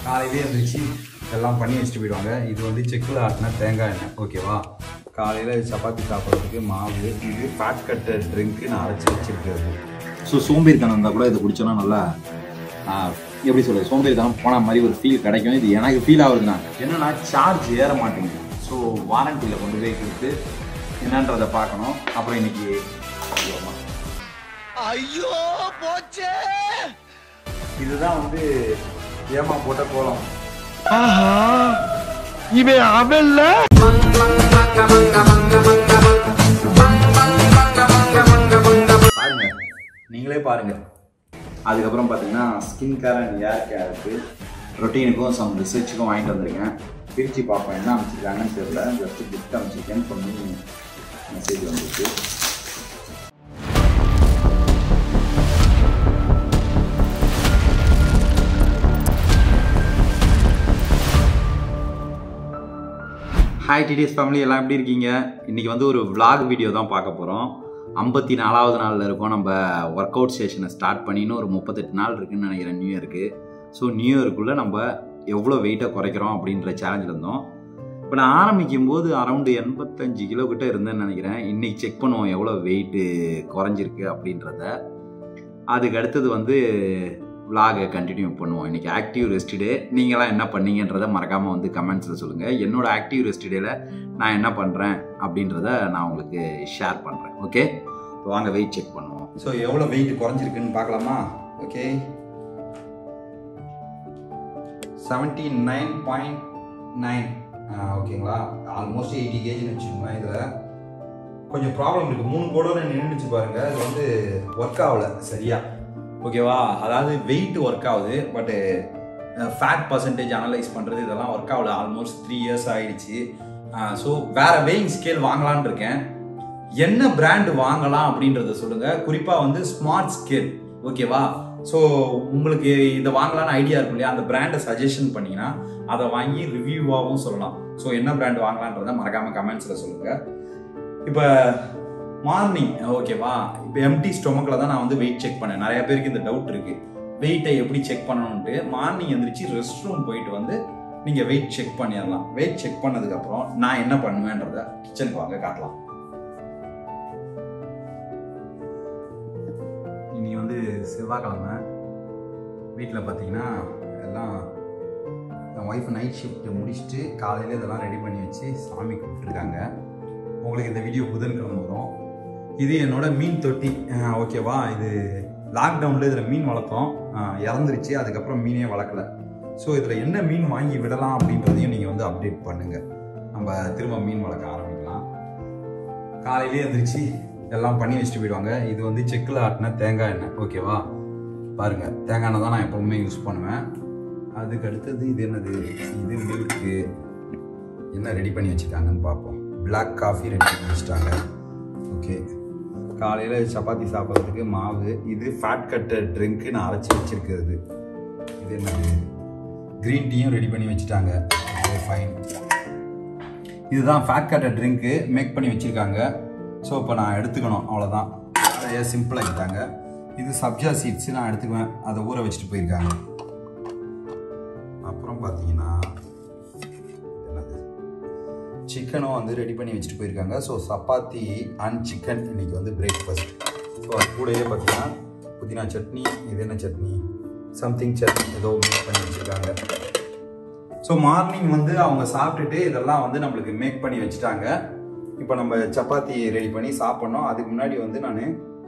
காலையிலே எழுந்திரிச்சு எல்லாம் பண்ணி வச்சுட்டு போயிடுவாங்க இது வந்து செக்கில் ஆட்டின தேங்காய் எண்ணெய் ஓகேவா காலையில் சப்பாத்தி சாப்பிட்றதுக்கு மாவு இது ஃபேட் கட்டர் ட்ரிங்க்கு நான் அரைச்சி வச்சிருக்கிறது ஸோ சோம்பேறித்தனம் இருந்தால் கூட இதை குடிச்சோன்னா நல்லா ஆ, எப்படி சொல்றது சோம்பேறித்தனம் போன மாதிரி ஒரு ஃபீல் கிடைக்கும் இது எனக்கு ஃபீல் ஆகுதுண்ணா என்னன்னா சார்ஜ் ஏற மாட்டேங்குது ஸோ வாரண்டியில் கொண்டு போய் கொடுத்து என்னன்றதை பார்க்கணும் அப்புறம் இன்னைக்கு ஐயோ போச்சே இதுதான் வந்து ஏமா போட்ட கோலம் ஆஹா இவன் அவன்ல பாருங்க நீங்களே பாருங்க அதுக்கப்புறம் பார்த்தீங்கன்னா ஸ்கின் கேர் அண்ட் ஏர் கேருக்கு ரொட்டீனுக்கும் சம் ரிசர்ச்சுக்கும் வாங்கிட்டு வந்திருக்கேன் பிரித்து பார்ப்போம் என்ன அமைச்சிருக்காங்கன்னு தெரியல ஜஸ்ட் கிஃப்ட் அமைச்சிருக்கேன்னு பண்ணி மெசேஜ் வந்துருக்கு ஹாய் டிடிஎஸ் ஃபேமிலி எல்லாம் எப்படி இருக்கீங்க இன்றைக்கி வந்து ஒரு vlog வீடியோ தான் பார்க்க போகிறோம் ஐம்பத்தி நாலாவது நாளில் இருக்கோம் நம்ம ஒர்க் அவுட் செஷனை ஸ்டார்ட் பண்ணின்னு ஒரு முப்பத்தெட்டு நாள் இருக்குன்னு நினைக்கிறேன் நியூ இயருக்கு ஸோ நியூ இயருக்குள்ளே நம்ம எவ்வளோ வெயிட்டை குறைக்கிறோம் அப்படின்ற சேலஞ்சில் இருந்தோம் இப்போ நான் ஆரம்பிக்கும் போது அரௌண்டு எண்பத்தஞ்சு கிலோ கிட்ட இருந்தேன்னு நினைக்கிறேன் இன்றைக்கி செக் பண்ணுவோம் எவ்வளோ வெயிட்டு குறைஞ்சிருக்கு அப்படின்றத அதுக்கு அடுத்தது வந்து vlog-அ கண்டினியூ பண்ணுவோம் இன்றைக்கி ஆக்டிவ் ரெஸ்ட் டே நீங்களாம் என்ன பண்ணீங்கன்றதை மறக்காமல் வந்து கமெண்ட்ஸில் சொல்லுங்கள் என்னோட ஆக்டிவ் ரெஸ்ட் டேல நான் என்ன பண்ணுறேன் அப்படின்றத நான் உங்களுக்கு ஷேர் பண்ணுறேன் ஓகே இப்போ வாங்க வெயிட் செக் பண்ணுவோம் ஸோ எவ்வளோ வெயிட் குறைஞ்சிருக்குன்னு பார்க்கலாமா okay seventy nine point nine ஓகேங்களா ஆல்மோஸ்ட் எயிட்டி கேஜின்னு வச்சுக்கோங்க இதில் கொஞ்சம் ப்ராப்ளம் இருக்குது மூணு கோடோட நின்றுச்சு பாருங்க அது வந்து ஒர்க் ஆகல சரியா ஓகேவா அதாவது வெயிட் ஒர்க் ஆகுது பட்டு ஃபேட் பர்சன்டேஜ் அனலைஸ் பண்ணுறது இதெல்லாம் ஒர்க் ஆகல ஆல்மோஸ்ட் த்ரீ இயர்ஸ் ஆயிடுச்சு ஸோ வேற வெயிங் ஸ்கேல் வாங்கலான்னு இருக்கேன் என்ன பிராண்ட் வாங்கலாம் அப்படின்றத சொல்லுங்க குறிப்பா வந்து ஸ்மார்ட் ஸ்கேல் ஓகேவா ஸோ உங்களுக்கு இதை வாங்கலாம்னு ஐடியா இருக்கும் இல்லையா அந்த பிராண்டை சஜஷன் பண்ணீங்கன்னா அதை வாங்கி ரிவ்யூவாகவும் சொல்லலாம் ஸோ என்ன பிராண்ட் வாங்கலான்றத மறக்காம கமெண்ட்ஸில் சொல்லுங்க இப்போ மார்னிங் ஓகேவா இப்போ எம்டி ஸ்டொமக்கில் தான் நான் வந்து வெயிட் செக் பண்ணேன் நிறைய பேருக்கு இந்த டவுட் இருக்கு வெயிட்டை எப்படி செக் பண்ணணும்ட்டு மார்னிங் எந்திரிச்சு ரெஸ்ட் ரூம் போயிட்டு வந்து நீங்கள் வெயிட் செக் பண்ணிடலாம் வெயிட் செக் பண்ணதுக்கப்புறம் நான் என்ன பண்ணுவேன்றத கிச்சனுக்கு வாங்க காட்டலாம் இன்னைக்கு வந்து செவ்வாய்க்கிழமை வீட்டில் பார்த்தீங்கன்னா எல்லாம் என் ஒய்ஃப் நைட் ஷிஃப்ட் முடிச்சுட்டு காலையில் இதெல்லாம் ரெடி பண்ணி வச்சு சாமி கும்பிட்டுருக்காங்க உங்களுக்கு இந்த வீடியோ புதன்கிழமை வரும் இது என்னோட மீன் தொட்டி அஹ் ஓகேவா இது லாக்டவுனில் இதில் மீன் வளர்த்தோம் அஹ் இறந்துருச்சு அதுக்கப்புறம் மீனே வளர்க்கல ஸோ இதில் என்ன மீன் வாங்கி விடலாம் அப்படின்றதையும் நீங்கள் வந்து அப்டேட் பண்ணுங்கள் நம்ம திரும்ப மீன் வளர்க்க ஆரம்பிக்கலாம் காலையிலே எழுந்திரிச்சு எல்லாம் பண்ணி வச்சுட்டு போயிடுவாங்க இது வந்து செக்கில் ஆட்டின தேங்காய் எண்ணெய் ஓகேவா பாருங்க தேங்காய் எண்ணெய் தான் நான் எப்பவுமே யூஸ் பண்ணுவேன் அதுக்கு அடுத்தது இது என்னது இது மில்க்கு என்ன ரெடி பண்ணி வச்சுருக்காங்கன்னு பார்ப்போம் Black காஃபி ரெடி பண்ணி வச்சுட்டாங்க ஓகே காலையில் சப்பாத்தி சாப்பிட்றதுக்கு மாவு இது ஃபேட் கட்டர் ட்ரிங்க்கு நான் அரைச்சி வச்சிருக்கிறது இது என்னது க்ரீன் டீயும் ரெடி பண்ணி வச்சுட்டாங்க ஓகே ஃபைன் இதுதான் ஃபேட் கட்டர் ட்ரிங்க்கு மேக் பண்ணி வச்சுருக்காங்க ஸோ இப்போ நான் எடுத்துக்கணும் அவ்வளோதான் நிறைய சிம்பிளாகிட்டாங்க இது சப்ஜா சீட்ஸ் நான் எடுத்துக்குவேன் அதை ஊற வச்சுட்டு போயிருக்காங்க அப்புறம் பார்த்தீங்கன்னா என்னது சிக்கனும் வந்து ரெடி பண்ணி வச்சுட்டு போயிருக்காங்க ஸோ சப்பாத்தி அண்ட் சிக்கன் இன்னைக்கு வந்து பிரேக்ஃபாஸ்ட் ஸோ அது கூடயே பார்த்தீங்கன்னா புதினா சட்னி இது என்ன சட்னி சம்திங் சட்னி ஏதோ மேக் பண்ணி வச்சுருக்காங்க ஸோ மார்னிங் வந்து அவங்க சாப்பிட்டுட்டு இதெல்லாம் வந்து நம்மளுக்கு மேக் பண்ணி வச்சுட்டாங்க இப்போ நம்ம சப்பாத்தி ரெடி பண்ணி சாப்பிட்ணும் அதுக்கு முன்னாடி வந்து நான்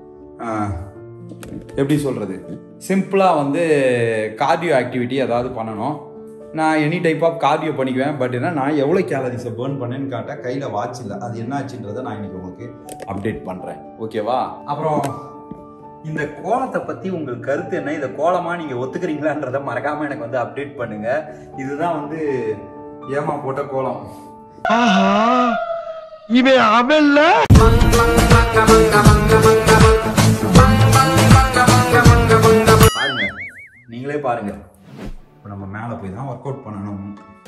எப்படி சொல்கிறது சிம்பிளாக வந்து கார்டியோ ஆக்டிவிட்டி ஏதாவது பண்ணணும் நான் எனி டைப் ஆஃப் கார்டியோ பண்ணிக்குவேன் பட் என்ன நான் எவ்வளோ கேலரிஸை பேர்ன் பண்ணேன்னு காட்ட கையில் வாட்ச் இல்லை அது என்ன ஆச்சுன்றதை நான் இன்னைக்கு உங்களுக்கு அப்டேட் பண்ணுறேன் ஓகேவா அப்புறம் இந்த கோலத்தை பற்றி உங்கள் கருத்து என்ன இந்த கோலமாக நீங்கள் ஒத்துக்கிறீங்களான்றதை மறக்காமல் எனக்கு வந்து அப்டேட் பண்ணுங்க இதுதான் வந்து ஏமா போட்ட கோலம் ஆஹா இவன் அவன்ல பாருங்க நீங்களே பாருங்க இப்போ நம்ம மேலே போய் தான் ஒர்க் அவுட் பண்ணணும்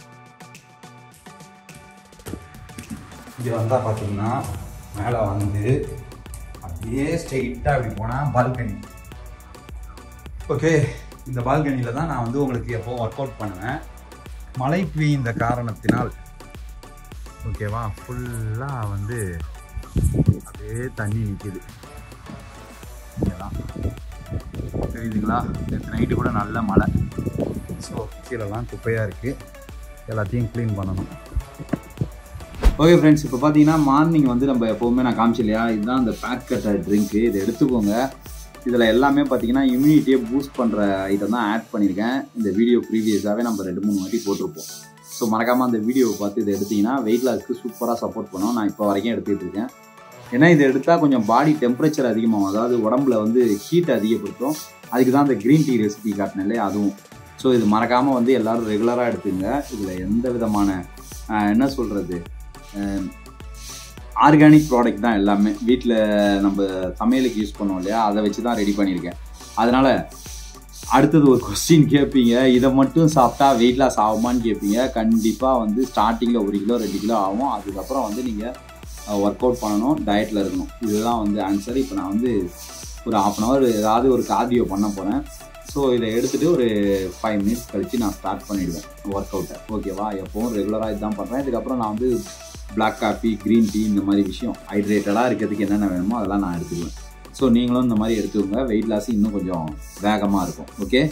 இங்கே வந்தால் பார்த்தீங்கன்னா மேலே வந்து அப்படியே ஸ்ட்ரெயிட்டாக அப்படி போனால் பால்கனி ஓகே இந்த பால்கனியில் தான் நான் வந்து உங்களுக்கு எப்போ ஒர்க் அவுட் பண்ணுவேன் மழை பெய்ந்த காரணத்தினால் ஓகேவா ஃபுல்லாக வந்து அப்படியே தண்ணி நிற்கிது இங்கெல்லாம் தெரியுதுங்களா நேற்று நைட்டு கூட நல்ல மழை ஸோ கீழெல்லாம் குப்பையாக இருக்குது எல்லாத்தையும் க்ளீன் பண்ணணும் ஓகே ஃப்ரெண்ட்ஸ் இப்போ பார்த்தீங்கன்னா மார்னிங் வந்து நம்ம எப்போவுமே நான் காமிச்சு இல்லையா இதுதான் அந்த பேக் கட்ட ட்ரிங்க்கு இதை எடுத்துக்கோங்க இதில் எல்லாமே பார்த்தீங்கன்னா இம்யூனிட்டியை பூஸ்ட் பண்ணுற ஐட்டம் தான் ஆட் பண்ணியிருக்கேன் இந்த வீடியோ ப்ரீவியஸாகவே நம்ம ரெண்டு மூணு வாட்டி போட்டிருப்போம் ஸோ மறக்காமல் அந்த வீடியோவை பார்த்து இதை எடுத்தீங்கன்னா வெயிட் லாஸ்க்கு சூப்பராக சப்போர்ட் பண்ணும் நான் இப்போ வரைக்கும் எடுத்துகிட்டு இருக்கேன் ஏன்னா இதை எடுத்தால் கொஞ்சம் பாடி டெம்பரேச்சர் அதிகமாகும் அதாவது உடம்புல வந்து ஹீட் அதிகப்படுத்தும் அதுக்கு தான் அந்த க்ரீன் டீ ரெசிபி காட்டினேன் இல்லையா அதுவும் ஸோ இது மறக்காமல் வந்து எல்லோரும் ரெகுலராக எடுத்துங்க இதில் எந்த விதமான ஆஹ், என்ன சொல்கிறது ஆர்கானிக் ப்ராடக்ட் தான் எல்லாமே வீட்டில் நம்ம சமையலுக்கு யூஸ் பண்ணுவோம் இல்லையா அதை வச்சு தான் ரெடி பண்ணியிருக்கேன் அதனால் அடுத்தது ஒரு கொஸ்டின் கேட்பீங்க இதை மட்டும் சாப்பிட்டா வெயிட் லாஸ் ஆகுமான்னு கேட்பீங்க கண்டிப்பாக வந்து ஸ்டார்டிங்கில் ஒரு கிலோ ரெண்டு கிலோ ஆகும் அதுக்கப்புறம் வந்து நீங்கள் ஒர்க் அவுட் பண்ணணும் டயட்டில் இருக்கணும் இதுதான் வந்து ஆன்சர் இப்போ நான் வந்து ஒரு ஆஃப் அன் ஹவர் ஏதாவது ஒரு கார்டியோ பண்ண போகிறேன் ஸோ இதை எடுத்துகிட்டு ஒரு ஃபைவ் மினிட்ஸ் கழித்து நான் ஸ்டார்ட் பண்ணிவிடுவேன் ஒர்க் அவுட்டை ஓகேவா எப்போவும் ரெகுலராக இதுதான் பண்ணுறேன் இதுக்கப்புறம் நான் வந்து பிளாக் காஃபி க்ரீன் டீ இந்த மாதிரி விஷயம் ஹைட்ரேட்டடாக இருக்கிறதுக்கு என்னென்ன வேணுமோ அதெல்லாம் நான் எடுத்துக்குவேன் ஸோ நீங்களும் இந்த மாதிரி எடுத்துக்கோங்க வெயிட் லாஸ் இன்னும் கொஞ்சம் வேகமாக இருக்கும் ஓகே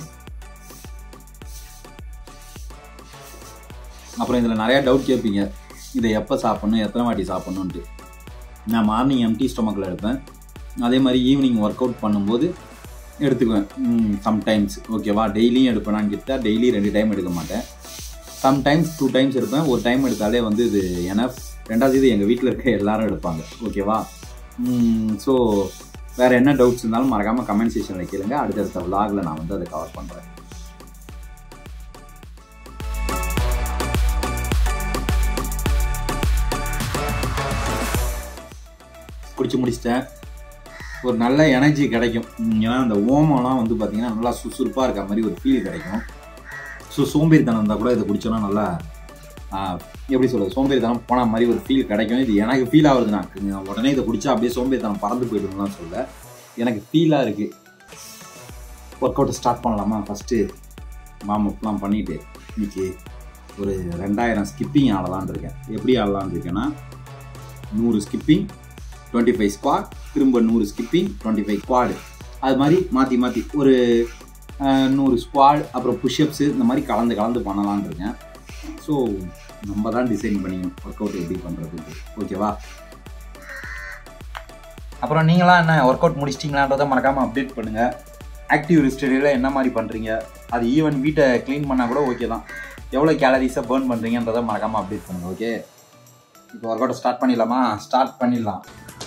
அப்புறம் இதில் நிறையா டவுட் கேட்பீங்க இதை எப்போ சாப்பிட்ணும் எத்தனை வாட்டி சாப்பிட்ணுன்ட்டு நான் மார்னிங் எம்டி ஸ்டொமக்கில் எடுப்பேன் அதே மாதிரி ஈவினிங் ஒர்க் அவுட் பண்ணும்போது எடுத்துக்குவேன் சம்டைம்ஸ் ஓகேவா டெய்லியும் எடுப்பேனான்னு கேட்டால் டெய்லி ரெண்டு டைம் எடுக்க மாட்டேன் சம்டைம்ஸ் டூ டைம்ஸ் எடுப்பேன் ஒரு டைம் எடுத்தாலே வந்து இது எனஃப் ரெண்டாவது இது எங்கள் வீட்டில் இருக்க எல்லாரும் எடுப்பாங்க ஓகேவா ஸோ வேறு என்ன டவுட்ஸ் இருந்தாலும் மறக்காமல் கமெண்ட் செக்ஷனில் கேளுங்க அடுத்தடுத்த vlogல நான் வந்து அதை கவர் பண்ணுறேன் குடிச்சு முடிச்சிட்டேன் ஒரு நல்ல எனர்ஜி கிடைக்கும் உம், ஏன்னா அந்த ஓமம்லாம் வந்து பார்த்தீங்கன்னா நல்லா சுறுசுறுப்பாக இருக்க மாதிரி ஒரு ஃபீல் கிடைக்கும் ஸோ சோம்பேறித்தனம் இருந்தால் கூட இதை குடிச்சோன்னா நல்லா ஆஹ், எப்படி சொல்கிறது சோம்பேறித்தனம் போன மாதிரி ஒரு ஃபீல் கிடைக்கும் இது எனக்கு ஃபீல் ஆகுது நான் உடனே இதை குடிச்சா அப்படியே சோம்பேறித்தனம் பறந்து போயிடும்லாம் சொல்ல எனக்கு ஃபீலாக இருக்குது ஒர்க் அவுட்டை ஸ்டார்ட் பண்ணலாமா ஃபஸ்ட்டு வார்ம் பண்ணிவிட்டு இன்னைக்கு ஒரு ரெண்டாயிரம் ஸ்கிப்பிங் ஆடலான் இருக்கேன் எப்படி ஆடலான் இருக்கேன்னா நூறு ஸ்கிப்பிங் டுவெண்ட்டி ஃபைவ் ஸ்குவாட் திரும்ப நூறு ஸ்கிப்பிங் டுவெண்ட்டி ஃபைவ் ஸ்குவாடு அது மாதிரி மாற்றி மாற்றி ஒரு அஹ், நூறு ஸ்குவாட் அப்புறம் புஷ்அப்ஸு இந்த மாதிரி கலந்து கலந்து பண்ணலான் இருக்கேன் ஸோ நம்ம தான் டிசைன் பண்ணிக்கணும் ஒர்க் அவுட் எப்படி பண்ணுறது ஓகேவா அப்புறம் நீங்களாம் என்ன ஒர்க் அவுட் முடிச்சிட்டிங்களான்றதை மறக்காமல் அப்டேட் பண்ணுங்கள் ஆக்டிவ் ரிஸ்டடியில் என்ன மாதிரி பண்ணுறீங்க அது ஈவன் வீட்டை க்ளீன் பண்ணால் கூட ஓகே தான் எவ்வளோ கேலரிஸை பேர்ன் பண்ணுறீங்கன்றதை மறக்காமல் அப்டேட் பண்ணுங்கள் ஓகே இப்போ ஒர்க் அவுட் ஸ்டார்ட் பண்ணிடலாமா ஸ்டார்ட் பண்ணிடலாம்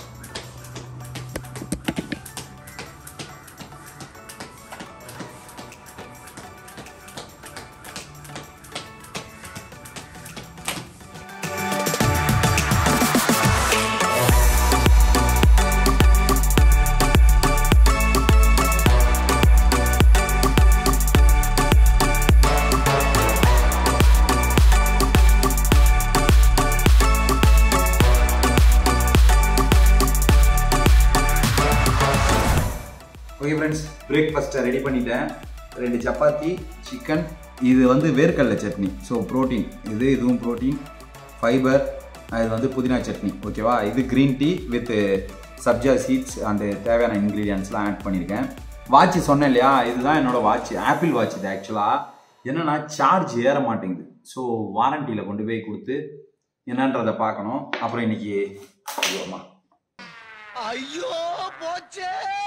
ஓகே ஃப்ரெண்ட்ஸ் பிரேக்ஃபாஸ்ட்டை ரெடி பண்ணிட்டேன் ரெண்டு சப்பாத்தி சிக்கன் இது வந்து வேர்க்கடலை சட்னி ஸோ ப்ரோட்டீன் இது இதுவும் ப்ரோட்டீன் ஃபைபர் இது வந்து புதினா சட்னி ஓகேவா இது green tea with sabja seeds and தேவையான இன்க்ரீடியன்ஸ்லாம் ஆட் பண்ணியிருக்கேன் வாட்ச் சொன்னேன் இல்லையா இதுதான் என்னோட வாட்ச் ஆப்பிள் வாட்ச் இது ஆக்சுவலாக என்னன்னா சார்ஜ் ஏற மாட்டேங்குது ஸோ வாரண்டியில் கொண்டு போய் கொடுத்து என்னன்றதை பார்க்கணும் அப்புறம் இன்னைக்கு ஐயோம்மா ஐயோ போச்சே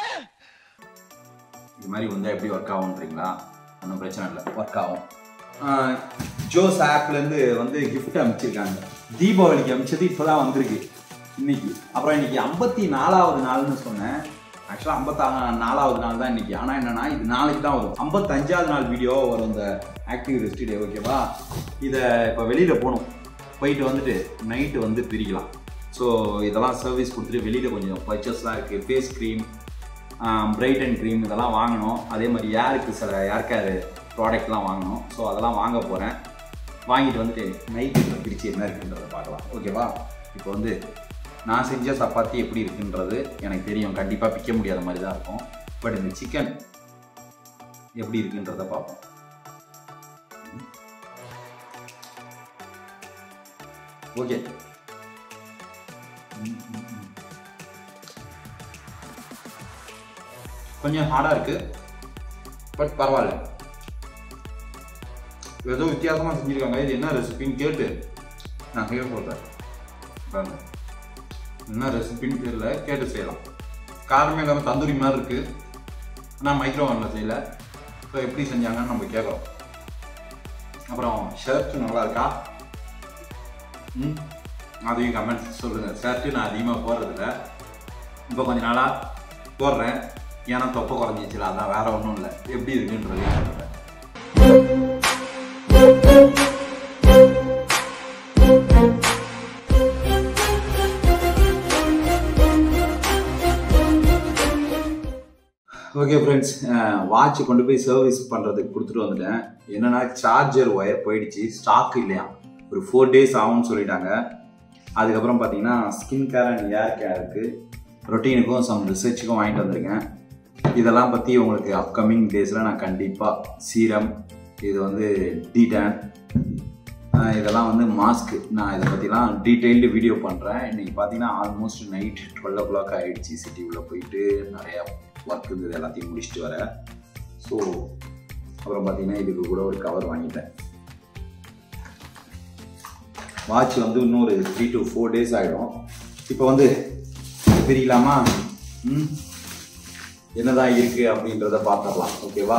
இது மாதிரி வந்தால் எப்படி ஒர்க் ஆகுன்றீங்களா ஒன்றும் பிரச்சனை இல்லை ஒர்க் ஆகும் ஜோஸ் ஆப்லேருந்து வந்து கிஃப்ட் அனுப்பிச்சிருக்காங்க தீபாவளிக்கு அனுப்பிச்சது இப்போ தான் வந்திருக்கு இன்னைக்கு அப்புறம் இன்னைக்கு ஐம்பத்தி நாலாவது நாள்னு சொன்னேன் ஆக்சுவலாக ஐம்பத்தா நாலாவது நாள் தான் இன்னைக்கு ஆனால் என்னன்னா இது நாளைக்கு தான் வரும் ஐம்பத்தஞ்சாவது நாள் வீடியோ வரும் இந்த ஆக்டிவ் ரெஸ்ட் டே ஓகேவா இதை இப்போ வெளியில் போகணும் போயிட்டு வந்துட்டு நைட்டு வந்து பிரிக்கலாம் ஸோ இதெல்லாம் சர்வீஸ் கொடுத்துட்டு வெளியில் கொஞ்சம் பர்ச்சஸ்லாம் இருக்குது face cream bright and cream இதெல்லாம் வாங்கணும் அதே மாதிரி யாருக்கு சில ஏர் கேர் ப்ராடக்ட்லாம் வாங்கணும் ஸோ அதெல்லாம் வாங்க போகிறேன் வாங்கிட்டு வந்துட்டு நைட்டு பிரித்து என்ன இருக்குன்றதை பார்க்கலாம் ஓகேவா இப்போ வந்து நான் செஞ்ச சப்பாத்தி எப்படி இருக்குன்றது எனக்கு தெரியும் கண்டிப்பாக பிக்க முடியாத மாதிரி தான் இருக்கும் பட் இந்த சிக்கன் எப்படி இருக்குன்றத பார்ப்போம் ஓகே கொஞ்சம் ஹார்டாக இருக்கு பட் பரவாயில்ல ஏதோ வித்தியாசமாக செஞ்சுருக்காங்க இது என்ன ரெசிபின்னு கேட்டு நான் செய்ய சொல்கிறேன் பாருங்க என்ன ரெசிபின்னு தெரியல கேட்டு செய்யலாம் காரமே இல்லாமல் தந்தூரி மாதிரி இருக்கு ஆனால் மைக்ரோ ஓவனில் செய்யல ஸோ எப்படி செஞ்சாங்கன்னு நம்ம கேட்குறோம் அப்புறம் ஷர்ட் நல்லா இருக்கா ம் அதையும் கமெண்ட்ஸ் சொல்லுங்கள் ஷர்ட்டு நான் அதிகமாக போடுறதில்ல இப்போ கொஞ்ச நாளாக போடுறேன் ஏன்னா தொப்பை குறைஞ்சிச்சுல அதான் வேற ஒன்றும் இல்லை எப்படி இருக்குன்றதையும் சொல்கிறேன் ஓகே ஃப்ரெண்ட்ஸ் வாட்ச் கொண்டு போய் சர்வீஸ் பண்ணுறதுக்கு கொடுத்துட்டு வந்துட்டேன் என்னன்னா சார்ஜர் ஒயர் போயிடுச்சு ஸ்டாக் இல்லையா ஒரு ஃபோர் டேஸ் ஆகும்னு சொல்லிட்டாங்க அதுக்கப்புறம் பார்த்தீங்கன்னா ஸ்கின் கேர் அண்ட் ஏர் கேருக்கு ரொட்டீனுக்கும் சம் ரிசர்ச்சுக்கும் வாங்கிட்டு வந்திருக்கேன் இதெல்லாம் பற்றி உங்களுக்கு அப்கமிங் டேஸில் நான் கண்டிப்பாக சீரம் இது வந்து டீடான் இதெல்லாம் வந்து மாஸ்க்கு நான் இதை பற்றிலாம் டீட்டெயில்டு வீடியோ பண்ணுறேன் இன்றைக்கி பார்த்தீங்கன்னா almost night twelve o'clock ஆகிடுச்சு சிட்டி உள்ள போயிட்டு நிறையா ஒர்க் இருந்தது எல்லாத்தையும் முடிச்சுட்டு வரேன் ஸோ அப்புறம் பார்த்தீங்கன்னா இதுக்கு கூட ஒரு கவர் வாங்கிட்டேன் வாட்ச் வந்து இன்னும் ஒரு த்ரீ டு ஃபோர் டேஸ் ஆகிடும் இப்போ வந்து தெரியலாமா ம் என்னதான் இருக்கு அப்படின்றத பார்த்துடலாம் ஓகேவா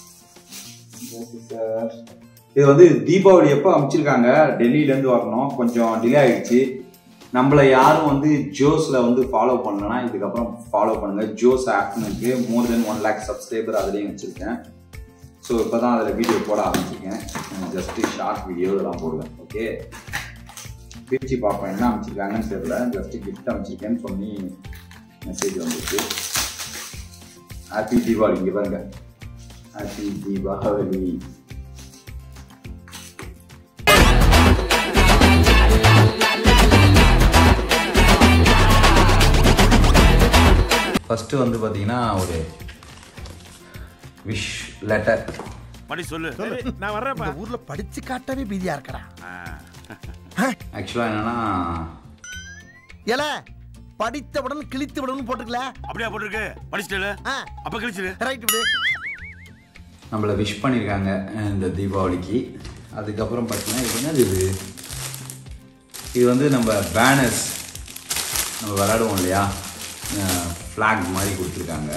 சார் இது வந்து தீபாவளி எப்போ அமைச்சிருக்காங்க டெல்லியிலேருந்து வரணும் கொஞ்சம் டிலே ஆயிடுச்சு நம்மளை யாரும் வந்து ஜோஸில் வந்து ஃபாலோ பண்ணலன்னா இதுக்கப்புறம் ஃபாலோ பண்ணுங்க ஜோஸ் ஆப்னுக்கு more than one lakh subscriber அதுலேயும் வச்சுருக்கேன் ஸோ இப்போ தான் அதில் வீடியோ போட ஆரம்பிச்சிருக்கேன் ஜஸ்ட்டு ஷார்ட் வீடியோ இதெல்லாம் போடுவேன் ஓகே பிரிச்சு பார்ப்பேன் என்ன அமைச்சிருக்காங்கன்னு தெரியல ஜஸ்ட்டு கிஃப்ட் அமைச்சிருக்கேன்னு சொல்லி மெசேஜ் வந்துச்சு ஹாப்பி தீபாவளி இங்கே பாருங்க ஹாப்பி தீபாவளி ஃபஸ்ட்டு வந்து பார்த்தீங்கன்னா ஒரு விஷ் லெட்டர் படி சொல்லு நான் வர்றேன் இந்த ஊர்ல படிச்சு காட்டவே பீதியா இருக்கடா ஆக்சுவலாக என்னன்னா ஏல படித்தவுடன் கிழித்து விடணும் போட்டுக்கல அப்படியா போட்டிருக்கு படிச்சுட்டு ஆ அப்ப கழிச்சிடு ரைட் விடு நம்மளை விஷ் பண்ணியிருக்காங்க அஹ், இந்த தீபாவளிக்கு அதுக்கப்புறம் பார்த்தீங்கன்னா இது என்னது இது இது வந்து நம்ம பேனர்ஸ் நம்ம விளையாடுவோம் இல்லையா ஃப்ளாக் மாதிரி கொடுத்துருக்காங்க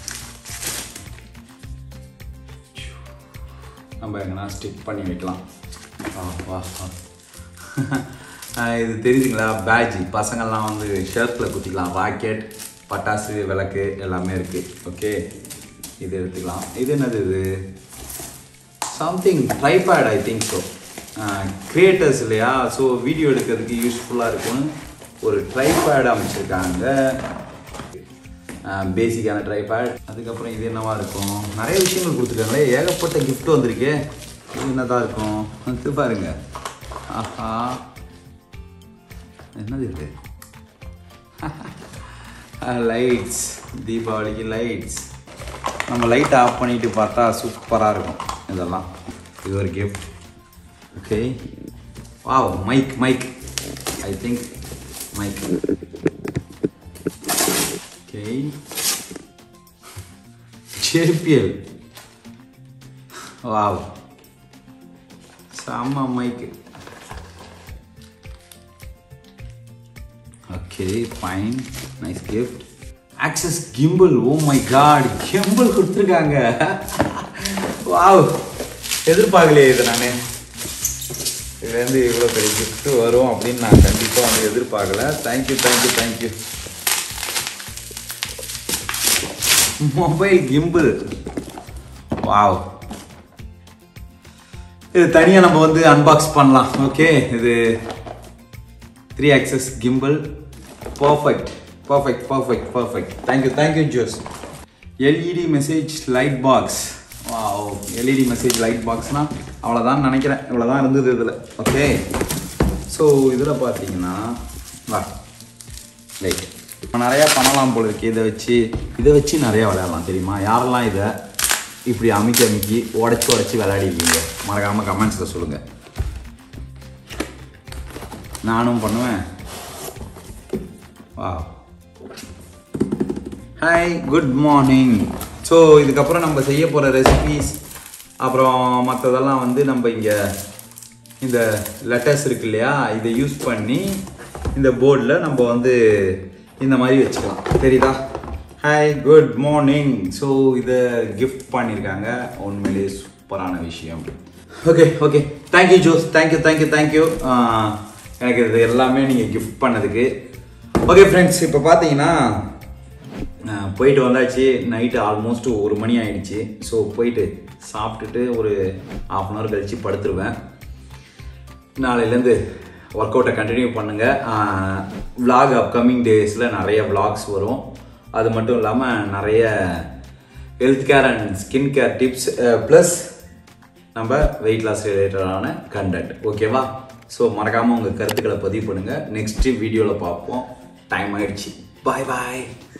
நம்ம எங்கன்னா ஸ்டிக் பண்ணி வைக்கலாம் ஆ, வா வா. அஹ், இது தெரியுதுங்களா பேட்ஜ் பசங்கள்லாம் வந்து ஷர்ட்டில் குத்திக்கலாம் ராக்கெட் பட்டாசு விளக்கு எல்லாமே இருக்குது ஓகே இது எடுத்துக்கலாம் இது என்னது இது something tripod I think so creators இல்லையா ஸோ வீடியோ எடுக்கிறதுக்கு யூஸ்ஃபுல்லாக இருக்கும்னு ஒரு ட்ரைபேட் அமைச்சிருக்காங்க பேசிக்கான ட்ரைபேட் அதுக்கப்புறம் இது என்னவா இருக்கும் நிறைய விஷயங்கள் கொடுத்துருக்காங்களே ஏகப்பட்ட gift வந்திருக்கே இது என்னதான் இருக்கும் வந்து பாருங்க ஆஹா என்னது இது லைட்ஸ் தீபாவளிக்கு லைட்ஸ் நம்ம லைட் ஆஃப் பண்ணிட்டு பார்த்தா சூப்பராக இருக்கும் இதெல்லாம் இது ஒரு gift okay wow mike mike I think mike okay JBL wow செம்ம mic okay fine nice gift axis gimbal oh my God gimbal கொடுத்துருக்காங்க வாவ் எதிர்பார்க்கலையே இது நான் இதுலேருந்து இவ்வளோ பெரிய gift வரும் அப்படின்னு நான் கண்டிப்பாக வந்து எதிர்பார்க்கல thank you thank you thank you mobile gimbal wow இது தனியாக நம்ம வந்து அன்பாக்ஸ் பண்ணலாம் ஓகே இது three axis gimbal perfect perfect perfect perfect thank you thank you Jose LED message light box wow LED message light பாக்ஸ்னால் அவ்வளோதான் நினைக்கிறேன் இவ்வளோதான் இருந்தது இதில் ஓகே ஸோ இதில் பார்த்தீங்கன்னா வா லைட் இப்போ நிறையா பண்ணலாம் போல இருக்கு இதை வச்சு இதை வச்சு நிறையா விளையாடலாம் தெரியுமா யாரெல்லாம் இதை இப்படி அமுக்கி அமுக்கி உடச்சி உடச்சி விளையாடிருக்கீங்க மறக்காமல் கமெண்ட்ஸில் சொல்லுங்கள் நானும் பண்ணுவேன் வா ஹாய் குட் மார்னிங் ஸோ இதுக்கப்புறம் நம்ம செய்ய போகிற ரெசிபீஸ் அப்புறம் மற்றதெல்லாம் வந்து நம்ம இங்கே இந்த லெட்டர்ஸ் இருக்கு இல்லையா இதை யூஸ் பண்ணி இந்த போர்டில் நம்ம வந்து இந்த மாதிரி வச்சுக்கலாம் தெரியுதா ஹாய் குட் மார்னிங் ஸோ இதை கிஃப்ட் பண்ணியிருக்காங்க உண்மையிலேயே சூப்பரான விஷயம் okay okay thank you Jose thank you thank you thank you எனக்கு இது எல்லாமே நீங்கள் கிஃப்ட் பண்ணதுக்கு ஓகே ஃப்ரெண்ட்ஸ் இப்போ பார்த்தீங்கன்னா அஹ் போயிட்டு வந்தாச்சு நைட்டு ஆல்மோஸ்ட் ஒரு மணி ஆயிடுச்சு ஸோ போயிட்டு சாப்பிட்டுட்டு ஒரு ஆஃப் அன் ஹவர் கழித்து படுத்துருவேன் நாளையிலேருந்து ஒர்க் அவுட்டை கண்டினியூ பண்ணுங்கள் vlog அப்கமிங் டேஸில் நிறைய vlogs வரும் அது மட்டும் இல்லாமல் நிறைய health care and skin care tips plus நம்ம வெயிட் லாஸ் ரிலேட்டடான கண்டென்ட் ஓகேவா ஸோ மறக்காமல் உங்கள் கருத்துக்களை பதிவு பண்ணுங்கள் நெக்ஸ்ட் வீடியோவில் பார்ப்போம் டைம் ஆயிடுச்சு பாய் பாய்